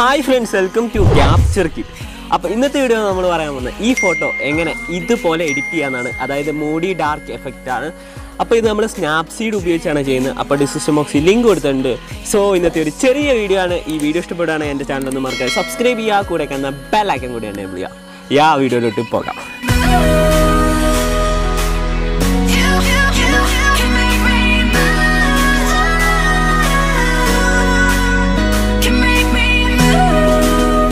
Hi friends welcome to capture kit അപ്പോൾ ഇന്നത്തെ video നമ്മൾ പറയാൻ പോകുന്നത് ഈ ഫോട്ടോ എങ്ങനെ ഇതുപോലെ എഡിറ്റ് ചെയ്യാന്നാണ് അതായത് മൂഡി ഡാർക്ക് എഫക്റ്റ് ആണ് അപ്പോൾ ഇത് നമ്മൾ സ്നാപ്സീഡ് ഉപയോഗിച്ചാണ് ചെയ്യുന്നത് അപ്പോൾ ഡിസ്ക്രിപ്ഷൻ ബോക്സിൽ ലിങ്ക് കൊടുത്തിട്ടുണ്ട് സോ ഇന്നത്തെ ഒരു ചെറിയ വീഡിയോ ആണ് ഈ വീഡിയോ ഇഷ്ടപ്പെടുകയാണെങ്കിൽ എൻ്റെ ചാനൽ ഒന്ന് മറക്കാതെ സബ്സ്ക്രൈബ് ചെയ്യുക കൂടെ കന്ന ബെല്ലൈക്കൻ കൂടി എന്നെ വിളിക്കുക യാ വീഡിയോയിലോട്ട് പോകാം You, you, you, you can make me move. Can make me move.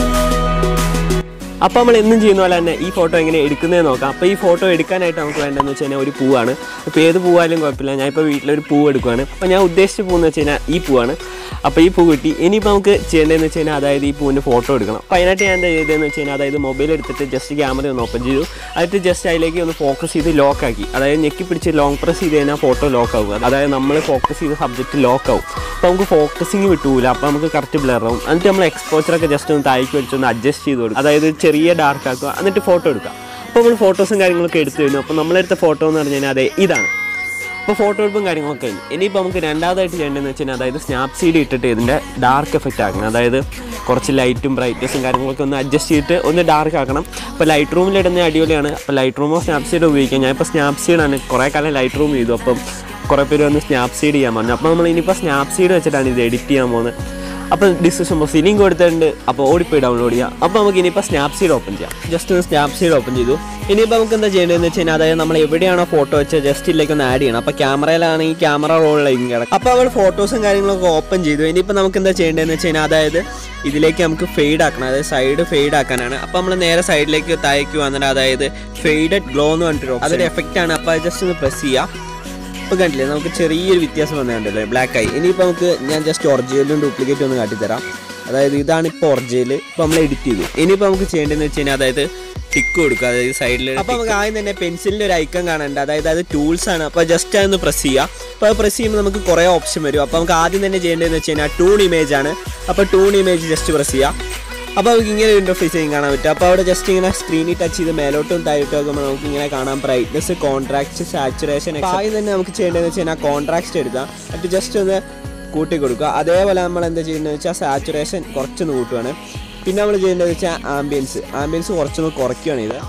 അപ്പോൾ നമ്മൾ എന്നും ചെയ്യുന്ന പോലെ തന്നെ ഈ ഫോട്ടോ എങ്ങനെ എടുക്കുന്നതെന്ന് നോക്കാം അപ്പോൾ ഈ ഫോട്ടോ എടുക്കാനായിട്ട് നമുക്ക് വേണ്ടതെന്ന് വെച്ച് കഴിഞ്ഞാൽ ഒരു പൂവാണ് അപ്പോൾ ഏത് പൂവായാലും കുഴപ്പമില്ല ഞാൻ ഇപ്പോൾ വീട്ടിലൊരു പൂവ് എടുക്കുവാണ് അപ്പോൾ ഞാൻ ഉദ്ദേശിച്ച പൂവെന്ന് വെച്ച് കഴിഞ്ഞാൽ ഈ പൂവാണ് അപ്പോൾ ഈ പൂ കിട്ടി ഇനിയിപ്പോൾ നമുക്ക് ചെയ്യേണ്ടതെന്ന് വെച്ച് കഴിഞ്ഞാൽ അതായത് ഈ പൂവിൻ്റെ ഫോട്ടോ എടുക്കണം അപ്പോൾ അതിനായിട്ട് ഞാൻ എന്താ ചെയ്തതെന്ന് വെച്ച് കഴിഞ്ഞാൽ അതായത് മൊബൈൽ എടുത്തിട്ട് ജസ്റ്റ് ക്യാമറ ഒന്ന് ഓപ്പൺ ചെയ്തു അതിട്ട് ജസ്റ്റ് അതിലേക്ക് ഒന്ന് ഫോക്കസ് ചെയ്ത് ലോക്ക് ആക്കി അതായത് ഞെക്കി പിടിച്ച് ലോങ് പ്രസ് ചെയ്ത് കഴിഞ്ഞാൽ ഫോട്ടോ ലോക്ക് ആവും അതായത് നമ്മൾ ഫോക്കസ് ചെയ്ത സബ്ജക്റ്റ് ലോക്ക് ആവും അപ്പോൾ നമുക്ക് ഫോക്കസിങ് വിട്ടൂല അപ്പോൾ നമുക്ക് കറക്റ്റ് ബ്ലർ ആവും എന്നിട്ട് നമ്മൾ എക്സ്പോച്ചറൊക്കെ ജസ്റ്റ് ഒന്ന് താഴേക്ക് വെച്ചൊന്ന് അഡ്ജസ്റ്റ് ചെയ്ത് കൊടുക്കും അതായത് ചെറിയ ഡാർക്ക് ആക്കുക എന്നിട്ട് ഫോട്ടോ എടുക്കുക അപ്പോൾ നമ്മൾ ഫോട്ടോസും കാര്യങ്ങളൊക്കെ എടുത്തു കഴിഞ്ഞു അപ്പോൾ നമ്മളെടുത്ത ഫോട്ടോ എന്ന് പറഞ്ഞു കഴിഞ്ഞാൽ അതെ ഇതാണ് അപ്പോൾ ഫോട്ടോ എടുപ്പും കാര്യങ്ങളൊക്കെ കഴിഞ്ഞു ഇനിയിപ്പോൾ നമുക്ക് രണ്ടാമതായിട്ട് ചെയ്യേണ്ടതെന്ന് വെച്ച് കഴിഞ്ഞാൽ അതായത് സ്നാപ്പ് സീഡ് ഇട്ടിട്ട് ഇതിൻ്റെ ഡാർക്ക് എഫക്റ്റ് ആക്കണം അതായത് കുറച്ച് ലൈറ്റും ബ്രൈറ്റ്നസും കാര്യങ്ങളൊക്കെ ഒന്ന് അഡ്ജസ്റ്റ് ചെയ്തിട്ട് ഒന്ന് ഡാർക്ക് ആക്കണം അപ്പോൾ ലൈറ്റ് റൂമിൽ ഇടുന്ന അടിപൊളിയാണ് അപ്പോൾ ലൈറ്റ് റൂമോ സ്നാപ്പ് സീഡ് ഉപയോഗിക്കാം ഞാൻ ഇപ്പോൾ സ്നാപ്പ് സീഡാണ് കുറേ കാലം ലൈറ്റ് റൂം ചെയ്തു അപ്പം കുറേ പേര് വന്ന് സ്നാപ്പ് സീഡ് ചെയ്യാൻ പറഞ്ഞു അപ്പോൾ നമ്മൾ ഇനിയിപ്പോൾ സ്നാപ്പ് സീഡ് വെച്ചിട്ടാണ് ഇത് എഡിറ്റ് ചെയ്യാൻ പോകുന്നത് അപ്പോൾ ഡിസ്ക്രിപ്ഷൻ ബോക്സ് ലിങ്ക് കൊടുത്തിട്ടുണ്ട് അപ്പോൾ ഓടിപ്പോയി ഡൗൺലോഡ് ചെയ്യാം അപ്പോൾ നമുക്ക് ഇനിയിപ്പോൾ സ്നാപ്സീഡ് ഓപ്പൺ ചെയ്യാം ജസ്റ്റ് ഒന്ന് സ്നാപ്സീഡ് ഓപ്പൺ ചെയ്തു ഇനിയിപ്പോൾ നമുക്ക് എന്താ ചെയ്യേണ്ടതെന്ന് വെച്ച് കഴിഞ്ഞാൽ അതായത് നമ്മൾ എവിടെയാണോ ഫോട്ടോ വെച്ച് ജസ്റ്റ് ഇതിലേക്ക് ഒന്ന് ആഡ് ചെയ്യണം അപ്പോൾ ക്യാമറയിലാണെങ്കിൽ ക്യാമറ റോളിലേക്ക് കിടക്കും അപ്പോൾ നമ്മൾ ഫോട്ടോസും കാര്യങ്ങളൊക്കെ ഓപ്പൺ ചെയ്തു ഇനിയിപ്പോൾ നമുക്ക് എന്താ ചെയ്യേണ്ടതെന്ന് വെച്ച് കഴിഞ്ഞാൽ അതായത് ഇതിലേക്ക് നമുക്ക് ഫെയ്ഡ് ആക്കണം അതായത് സൈഡ് ഫെയ്ഡ് ആക്കാനാണ് അപ്പോൾ നമ്മൾ നേരെ സൈഡിലേക്ക് താഴേക്ക് വന്നിട്ട് അതായത് ഫെയ്ഡഡ് ഗ്ലോ എന്ന് പറഞ്ഞിട്ട് അതൊരു എഫക്റ്റ് ആണ് അപ്പോൾ അത് ജസ്റ്റ് ഒന്ന് പ്രസ് ചെയ്യാം ഇപ്പോൾ കണ്ടില്ലേ നമുക്ക് ചെറിയൊരു വ്യത്യാസം വന്നിട്ടുണ്ടല്ലേ ബ്ലാക്ക് ആയി ഇനിയിപ്പോൾ നമുക്ക് ഞാൻ ജസ്റ്റ് ഒറിജിനലും ഡ്യൂപ്ലിക്കേറ്റും ഒന്ന് കാട്ടിത്തരാം അതായത് ഇതാണ് ഇപ്പോൾ ഒറിജിനൽ ഇപ്പോൾ നമ്മൾ എഡിറ്റ് ചെയ്തു ഇനിയിപ്പോൾ നമുക്ക് ചെയ്യേണ്ടതെന്ന് വെച്ച് കഴിഞ്ഞാൽ അതായത് ടിക്ക് കൊടുക്കുക അതായത് സൈഡിൽ അപ്പോൾ നമുക്ക് ആദ്യം തന്നെ പെൻസിലിൻ്റെ ഒരു ഐക്കൺ കാണാനുണ്ട് അതായത് അത് ടൂൾസ് ആണ് അപ്പോൾ ജസ്റ്റ് അതൊന്ന് പ്രസ് ചെയ്യുക അപ്പോൾ അത് പ്രസ് ചെയ്യുമ്പോൾ നമുക്ക് കുറേ ഓപ്ഷൻ വരും അപ്പോൾ നമുക്ക് ആദ്യം തന്നെ ചെയ്യേണ്ടതെന്ന് വെച്ച് കഴിഞ്ഞാൽ ടൂൺ ഇമേജ് ആണ് അപ്പോൾ ടൂൺ ഇമേജ് ജസ്റ്റ് പ്രസ് ചെയ്യുക അപ്പോൾ നമുക്ക് ഇങ്ങനെ ഒരു ഇൻ്റർഫേസ് കാണാൻ പറ്റും അപ്പോൾ അവിടെ ജസ്റ്റ് ഇങ്ങനെ സ്ക്രീനിൽ ടച്ച് ചെയ്ത് മേലോട്ടും താഴോട്ടും നോക്കുമ്പോൾ നമുക്ക് ഇങ്ങനെ കാണാം ബ്രൈറ്റ്നസ് കോൺട്രാക്ട് സാച്ചുറേഷൻ ആദ്യം തന്നെ നമുക്ക് ചെയ്യേണ്ടതെന്ന് വെച്ച് കഴിഞ്ഞാൽ കോൺട്രാക്ട് എടുക്കാം എന്നിട്ട് ജസ്റ്റ് ഒന്ന് കൂട്ടി കൊടുക്കുക അതേപോലെ നമ്മൾ എന്താ ചെയ്യുന്നത് വെച്ചാൽ സാച്ചുറേഷൻ കുറച്ചൊന്ന് കൂട്ടുകയാണ് പിന്നെ നമ്മൾ ചെയ്യേണ്ടത് വെച്ചാൽ ആംബിയൻസ് ആംബിയൻസ് കുറച്ചൊന്ന് കുറയ്ക്കുകയാണ് ഇത്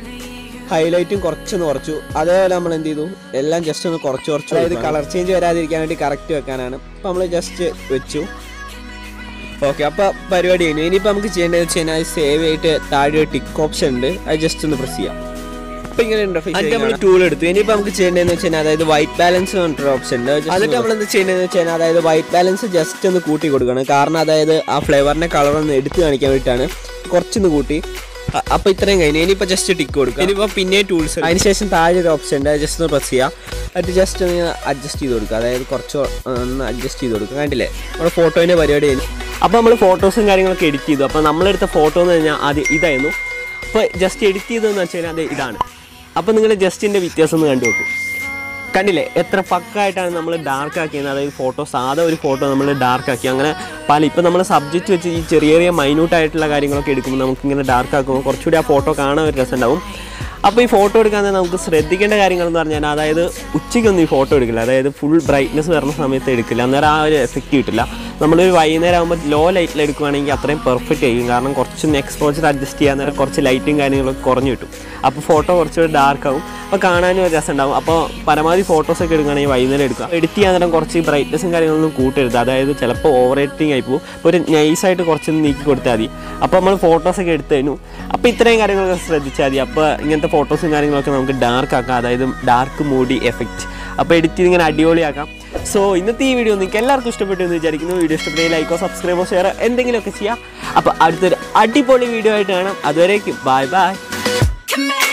ഹൈലൈറ്റും കുറച്ചൊന്ന് കുറച്ചു അതേപോലെ നമ്മൾ എന്ത് ചെയ്തു എല്ലാം ജസ്റ്റ് ഒന്ന് കുറച്ച് കുറച്ച് അതായത് കളർ ചേഞ്ച് വരാതിരിക്കാൻ വേണ്ടി കറക്റ്റ് വെക്കാനാണ് അപ്പോൾ നമ്മൾ ജസ്റ്റ് വെച്ചു ഓക്കെ അപ്പോൾ പരിപാടി കഴിഞ്ഞു ഇനിയിപ്പോൾ നമുക്ക് ചെയ്യേണ്ടത് വെച്ച് കഴിഞ്ഞാൽ സേവ് ആയിട്ട് താഴെ ഒരു ടിക്ക് ഓപ്ഷൻ ഉണ്ട് അത് ജസ്റ്റ് ഒന്ന് പ്രസ് ചെയ്യാം അപ്പോൾ ഇങ്ങനെ എന്നിട്ട് നമ്മൾ ടൂൾ എടുത്തു ഇനിയിപ്പോൾ നമുക്ക് ചെയ്യേണ്ടതെന്ന് വെച്ച് കഴിഞ്ഞാൽ അതായത് വൈറ്റ് ബാലൻസ് പറഞ്ഞിട്ടൊരു ഓപ്ഷൻ ഉണ്ട് എന്നിട്ട് നമ്മൾ എന്ത് ചെയ്യേണ്ടതെന്ന് വെച്ച് കഴിഞ്ഞാൽ അതായത് വൈറ്റ് ബാലൻസ് ജസ്റ്റ് ഒന്ന് കൂട്ടി കൊടുക്കണം കാരണം അതായത് ആ ഫ്ലേവറിൻ്റെ കളർ ഒന്ന് എടുത്ത് കാണിക്കാൻ വേണ്ടിയിട്ടാണ് കുറച്ചൊന്ന് കൂട്ടി അ- അപ്പോൾ ഇത്രയും കഴിഞ്ഞു ഇനിയിപ്പോൾ ജസ്റ്റ് ടിക്ക് കൊടുക്കുക ഇനിയിപ്പോൾ പിന്നെ ടൂൾസ് അതിനുശേഷം താഴെ ഒരു ഓപ്ഷൻ ഉണ്ട് ജസ്റ്റ് ഒന്ന് പ്രസ് ചെയ്യുക അത് ജസ്റ്റ് ഒന്ന് അഡ്ജസ്റ്റ് ചെയ്ത് കൊടുക്കുക അതായത് കുറച്ച് ഒന്ന് അഡ്ജസ്റ്റ് ചെയ്ത് കൊടുക്കുക കണ്ടില്ലേ നമ്മുടെ ഫോട്ടോൻ്റെ പരിപാടി കഴിഞ്ഞു അപ്പോൾ നമ്മൾ ഫോട്ടോസും കാര്യങ്ങളൊക്കെ എഡിറ്റ് ചെയ്തു അപ്പോൾ നമ്മളെടുത്ത ഫോട്ടോ എന്ന് കഴിഞ്ഞാൽ അത് ഇതായിരുന്നു അപ്പോൾ ജസ്റ്റ് എഡിറ്റ് ചെയ്തതെന്ന് വെച്ച് കഴിഞ്ഞാൽ അത് ഇതാണ് അപ്പോൾ നിങ്ങൾ ജസ്റ്റിൻ്റെ വ്യത്യാസം ഒന്ന് കണ്ടു നോക്ക് കണ്ടില്ലേ എത്ര പക്കായിട്ടാണ് നമ്മൾ ഡാർക്ക് ആക്കിയത് അതായത് ഫോട്ടോ സാധാ ഒരു ഫോട്ടോ നമ്മൾ ഡാർക്ക് ആക്കി അങ്ങനെ പല ഇപ്പം നമ്മൾ സബ്ജക്റ്റ് വെച്ച് ഈ ചെറിയ ചെറിയ മൈന്യൂട്ട് ആയിട്ടുള്ള കാര്യങ്ങളൊക്കെ എടുക്കുമ്പോൾ നമുക്കിങ്ങനെ ഡാർക്ക് ആക്കുമ്പോൾ കുറച്ചുകൂടി ആ ഫോട്ടോ കാണാൻ ഒരു രസം ഉണ്ടാവും അപ്പോൾ ഈ ഫോട്ടോ എടുക്കാൻ തന്നെ നമുക്ക് ശ്രദ്ധിക്കേണ്ട കാര്യങ്ങൾ എന്ന് പറഞ്ഞാൽ അതായത് ഉച്ചയ്ക്കൊന്നും ഈ ഫോട്ടോ എടുക്കില്ല അതായത് ഫുൾ ബ്രൈറ്റ്നസ് വരുന്ന സമയത്ത് എടുക്കില്ല അന്നേരം ആ ഒരു എഫക്റ്റ് കിട്ടില്ല നമ്മളൊരു വൈകുന്നേരം ആകുമ്പോൾ ലോ ലൈറ്റിൽ എടുക്കുകയാണെങ്കിൽ അത്രയും പെർഫെക്റ്റ് ആയിരിക്കും കാരണം കുറച്ചൊന്ന് എക്സ്പോജർ അഡ്ജസ്റ്റ് ചെയ്യാൻ നേരം കുറച്ച് ലൈറ്റും കാര്യങ്ങളൊക്കെ കുറഞ്ഞു കിട്ടും അപ്പോൾ ഫോട്ടോ കുറച്ചുകൂടി ഡാർക്ക് ആവും അപ്പോൾ കാണാനും ഒരു രസം ഉണ്ടാവും അപ്പോൾ പരമാവധി ഫോട്ടോസൊക്കെ എടുക്കുകയാണെങ്കിൽ വൈകുന്നേരം എടുക്കുക എഡിറ്റ് ചെയ്യാൻ നേരം കുറച്ച് ബ്രൈറ്റ്നസും കാര്യങ്ങളൊന്നും കൂട്ടരുത് അതായത് ചിലപ്പോൾ ഓവർ എഡിറ്റിംഗ് ആയി പോകും അപ്പോൾ ഒരു നൈസായിട്ട് കുറച്ചൊന്ന് നീക്കി കൊടുത്താൽ മതി അപ്പോൾ നമ്മൾ ഫോട്ടോസൊക്കെ എടുത്തു കഴിഞ്ഞു അപ്പോൾ ഇത്രയും കാര്യങ്ങളൊക്കെ ശ്രദ്ധിച്ചാൽ മതി അപ്പോൾ ഇങ്ങനത്തെ ഫോട്ടോസും കാര്യങ്ങളൊക്കെ നമുക്ക് ഡാർക്ക് ആക്കാം അതായത് ഡാർക്ക് മൂഡി എഫക്റ്റ് അപ്പോൾ എഡിറ്റ് ചെയ്ത് ഇങ്ങനെ അടിപൊളിയാക്കാം സോ ഇന്നത്തെ ഈ വീഡിയോ നിങ്ങൾക്ക് എല്ലാവർക്കും ഇഷ്ടപ്പെട്ടു എന്ന് വിചാരിക്കുന്നു വീഡിയോ ഇഷ്ടപ്പെട്ടെങ്കിൽ ലൈക്കോ സബ്സ്ക്രൈബോ ഷെയർ എന്തെങ്കിലുമൊക്കെ ചെയ്യാം അപ്പോൾ അടുത്തൊരു അടിപൊളി വീഡിയോ ആയിട്ട് കാണാം അതുവരേക്കും ബൈ ബൈ Can make